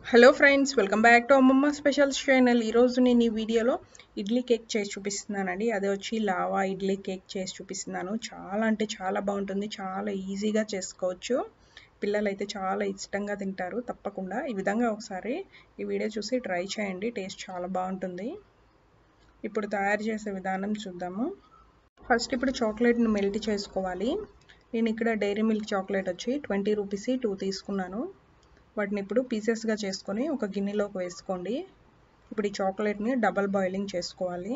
hello friends welcome back to Ammamma specials channel ఈరోజు నేను ఈ వీడియోలో ఇడ్లీ కేక్ చేసి చూపిస్తున్నానండి అదే వచ్చి లావా ఇడ్లీ కేక్ చేసి చూపిస్తున్నాను చాలా అంటే చాలా బాగుంటుంది చాలా ఈజీగా చేసుకోవచ్చు పిల్లలు అయితే చాలా ఇష్టంగా తింటారు తప్పకుండా ఈ విధంగా ఒకసారి ఈ వీడియో చూసి ట్రై చేయండి టేస్ట్ చాలా బాగుంటుంది ఇప్పుడు తయారు చేసే విధానం చూద్దాము ఫస్ట్ ఇప్పుడు చాక్లెట్ని మెల్ట్ చేసుకోవాలి నేను ఇక్కడ డైరీ మిల్క్ చాక్లెట్ వచ్చి ట్వంటీ రూపీస్ టూ తీసుకున్నాను వాటిని ఇప్పుడు పీసెస్గా చేసుకొని ఒక గిన్నెలోకి వేసుకోండి ఇప్పుడు ఈ చాక్లెట్ని డబల్ బాయిలింగ్ చేసుకోవాలి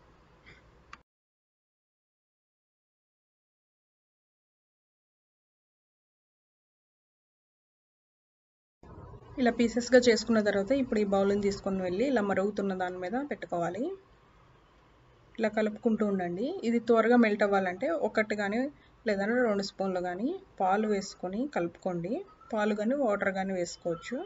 ఇలా పీసెస్గా చేసుకున్న తర్వాత ఇప్పుడు ఈ బౌల్ని తీసుకొని వెళ్ళి ఇలా మరుగుతున్న దాని మీద పెట్టుకోవాలి ఇలా కలుపుకుంటూ ఉండండి ఇది త్వరగా మెల్ట్ అవ్వాలంటే ఒకటి కానీ లేదంటే రెండు స్పూన్లు కానీ పాలు వేసుకొని కలుపుకోండి పాలు కానీ వాటర్ కానీ వేసుకోవచ్చు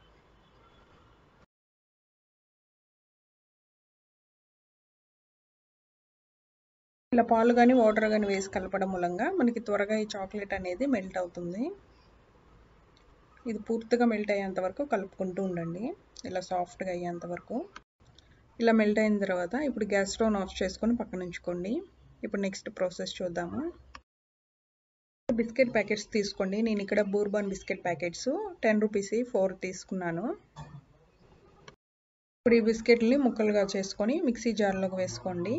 ఇలా పాలు కానీ వాటర్ కానీ వేసి కలపడం మూలంగా మనకి త్వరగా ఈ చాక్లెట్ అనేది మెల్ట్ అవుతుంది ఇది పూర్తిగా మెల్ట్ అయ్యేంత వరకు కలుపుకుంటూ ఉండండి ఇలా సాఫ్ట్గా అయ్యేంత వరకు ఇలా మెల్ట్ అయిన తర్వాత ఇప్పుడు గ్యాస్ స్టవ్ ఆఫ్ చేసుకొని పక్కన ఉంచుకోండి ఇప్పుడు నెక్స్ట్ ప్రాసెస్ చూద్దాము బిస్కెట్ ప్యాకెట్స్ తీసుకోండి నేను ఇక్కడ Bourbon biscuit packets ten rupees four తీసుకున్నాను ఇప్పుడు ఈ బిస్కెట్ని ముక్కలుగా చేసుకొని మిక్సీ జార్లోకి వేసుకోండి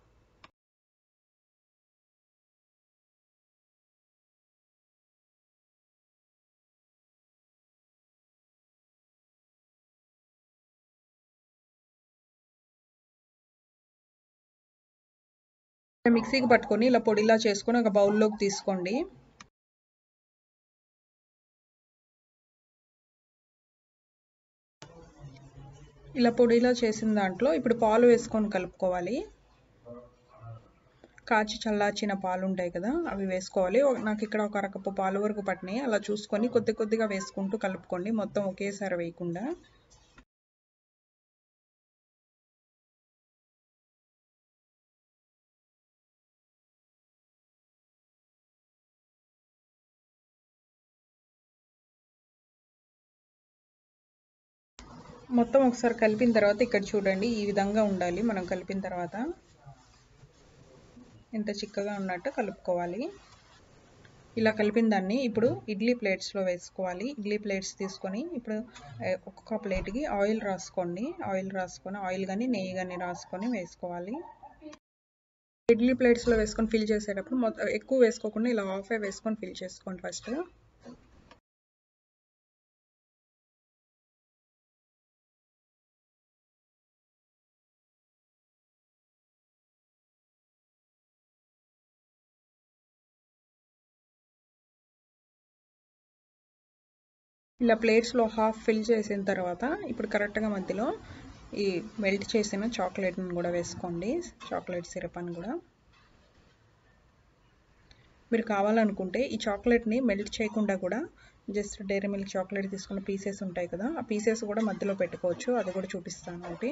మిక్సీకి పట్టుకొని ఇలా పొడిలా చేసుకొని ఒక బౌల్లోకి తీసుకోండి ఇలా పొడిలా చేసిన దాంట్లో ఇప్పుడు పాలు వేసుకొని కలుపుకోవాలి కాచి చల్లార్చిన పాలు ఉంటాయి కదా అవి వేసుకోవాలి నాకు ఇక్కడ ఒక అరకప్పు పాలు వరకు పట్టినాయి అలా చూసుకొని కొద్ది కొద్దిగా వేసుకుంటూ కలుపుకోండి మొత్తం ఒకేసారి వేయకుండా మొత్తం ఒకసారి కలిపిన తర్వాత ఇక్కడ చూడండి ఈ విధంగా ఉండాలి మనం కలిపిన తర్వాత ఇంత చిక్కగా ఉన్నట్టు కలుపుకోవాలి ఇలా కలిపిన దాన్ని ఇప్పుడు ఇడ్లీ ప్లేట్స్లో వేసుకోవాలి ఇడ్లీ ప్లేట్స్ తీసుకొని ఇప్పుడు ఒక్కొక్క ప్లేట్కి ఆయిల్ రాసుకోండి ఆయిల్ రాసుకొని ఆయిల్ కానీ నెయ్యి కానీ రాసుకొని వేసుకోవాలి ఇడ్లీ ప్లేట్స్లో వేసుకొని ఫిల్ చేసేటప్పుడు మొత్తం ఎక్కువ వేసుకోకుండా ఇలా హాఫే వేసుకొని ఫిల్ చేసుకోండి ఫస్ట్ ఇలా ప్లేట్స్లో హాఫ్ ఫిల్ చేసిన తర్వాత ఇప్పుడు కరెక్ట్గా మధ్యలో ఈ మెల్ట్ చేసిన చాక్లెట్ని కూడా వేసుకోండి చాక్లెట్ సిరప్ అని కూడా మీరు కావాలనుకుంటే ఈ చాక్లెట్ని మెల్ట్ చేయకుండా కూడా జస్ట్ డైరీ మిల్క్ చాక్లెట్ తీసుకున్న పీసెస్ ఉంటాయి కదా ఆ పీసెస్ కూడా మధ్యలో పెట్టుకోవచ్చు అది కూడా చూపిస్తాను ఒకటి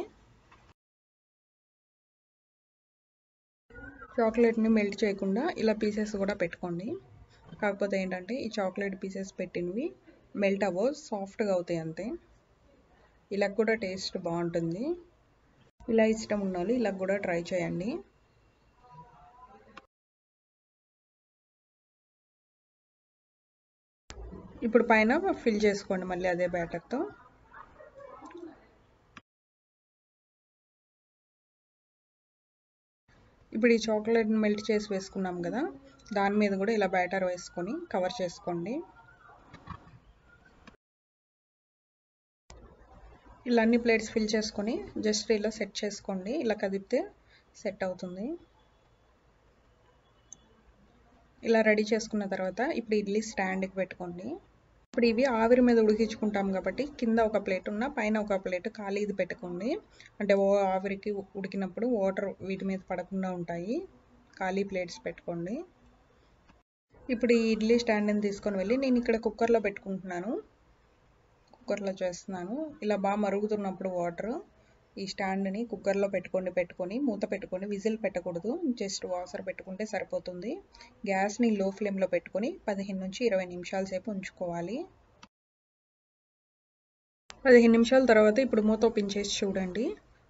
చాక్లెట్ని మెల్ట్ చేయకుండా ఇలా పీసెస్ కూడా పెట్టుకోండి కాకపోతే ఏంటంటే ఈ చాక్లెట్ పీసెస్ పెట్టినవి మెల్ట్ అవ్వవు సాఫ్ట్గా అవుతాయి అంతే ఇలా కూడా టేస్ట్ బాగుంటుంది ఇలా ఇష్టం ఉన్న వాళ్ళు ఇలా కూడా ట్రై చేయండి ఇప్పుడు పైన ఫిల్ చేసుకోండి మళ్ళీ అదే బ్యాటర్తో ఇప్పుడు ఈ చాక్లెట్ని మెల్ట్ చేసి వేసుకున్నాం కదా దాని మీద కూడా ఇలా బ్యాటర్ వేసుకొని కవర్ చేసుకోండి ఇలా అన్ని ప్లేట్స్ ఫిల్ చేసుకొని జస్ట్ ఇలా సెట్ చేసుకోండి ఇలా కదిపితే సెట్ అవుతుంది ఇలా రెడీ చేసుకున్న తర్వాత ఇప్పుడు ఇడ్లీ స్టాండ్కి పెట్టుకోండి ఇప్పుడు ఇవి ఆవిరి మీద ఉడికించుకుంటాం కాబట్టి కింద ఒక ప్లేట్ ఉన్న పైన ఒక ప్లేట్ ఖాళీది పెట్టుకోండి అంటే ఓ ఆవిరికి ఉడికినప్పుడు వాటర్ వీటి మీద పడకుండా ఉంటాయి ఖాళీ ప్లేట్స్ పెట్టుకోండి ఇప్పుడు ఈ ఇడ్లీ స్టాండ్ని తీసుకొని వెళ్ళి నేను ఇక్కడ కుక్కర్లో పెట్టుకుంటున్నాను కుక్కర్లో చేస్తున్నాను ఇలా బాగా మరుగుతున్నప్పుడు వాటర్ ఈ స్టాండ్ని కుక్కర్లో పెట్టుకొని పెట్టుకొని మూత పెట్టుకొని విజిల్ పెట్టకూడదు జస్ట్ వాసర్ పెట్టుకుంటే సరిపోతుంది గ్యాస్ని లో ఫ్లేమ్లో పెట్టుకొని పదిహేను నుంచి ఇరవై నిమిషాల సేపు ఉంచుకోవాలి పదిహేను నిమిషాల తర్వాత ఇప్పుడు మూత ఓపెన్ చేసి చూడండి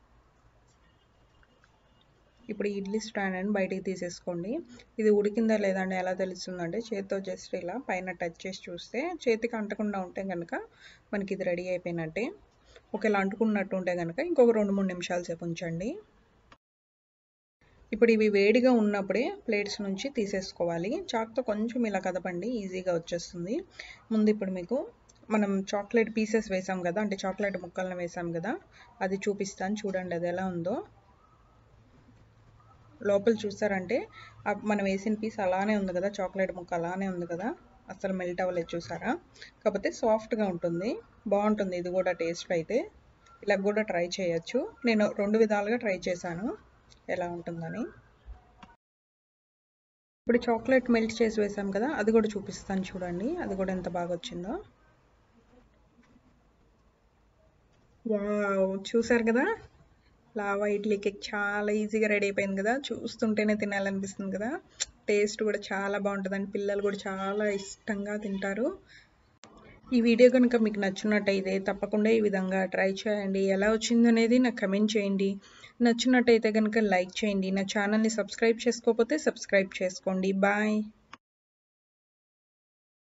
ఇప్పుడు ఇడ్లీ స్టాండ్ అని బయటికి తీసేసుకోండి ఇది ఉడికిందా లేదా అని ఎలా తెలుస్తుందంటే చేతితో జస్ట్ ఇలా పైన టచ్ చేసి చూస్తే చేతికి అంటకుండా ఉంటే కనుక మనకి ఇది రెడీ అయిపోయినట్టే ఒకవేళ అంటుకున్నట్టు ఉంటే కనుక ఇంకొక రెండు మూడు నిమిషాల సేపు ఉంచండి ఇప్పుడు ఇవి వేడిగా ఉన్నప్పుడే ప్లేట్స్ నుంచి తీసేసుకోవాలి చాక్తో కొంచెం ఇలా కదపండి ఈజీగా వచ్చేస్తుంది ముందు ఇప్పుడు మీకు మనం చాక్లెట్ పీసెస్ వేసాం కదా అంటే చాక్లెట్ ముక్కలను వేసాం కదా అది చూపిస్తాను చూడండి అది ఎలా ఉందో లోపల చూసారంటే మనం వేసిన పీస్ అలానే ఉంది కదా చాక్లెట్ ముక్క అలానే ఉంది కదా అసలు మెల్ట్ అవ్వలేదు చూసారా కాకపోతే సాఫ్ట్గా ఉంటుంది బాగుంటుంది ఇది కూడా టేస్ట్ అయితే ఇలా కూడా ట్రై చేయొచ్చు నేను రెండు విధాలుగా ట్రై చేశాను ఎలా ఉంటుందని ఇప్పుడు చాక్లెట్ మెల్ట్ చేసి వేసాం కదా అది కూడా చూపిస్తాను చూడండి అది కూడా ఎంత బాగా వచ్చిందో వావ్ చూసారు కదా లావా ఇడ్లీ కేక్ చాలా ఈజీగా రెడీ అయిపోయింది కదా చూస్తుంటేనే తినాలనిపిస్తుంది కదా టేస్ట్ కూడా చాలా బాగుంటుందండి పిల్లలు కూడా చాలా ఇష్టంగా తింటారు ఈ వీడియో కనుక మీకు నచ్చినట్టయితే తప్పకుండా ఈ విధంగా ట్రై చేయండి ఎలా వచ్చింది అనేది నాకు కమెంట్ చేయండి నచ్చినట్టయితే కనుక లైక్ చేయండి నా ఛానల్ని సబ్స్క్రైబ్ చేసుకోకపోతే సబ్స్క్రైబ్ చేసుకోండి బాయ్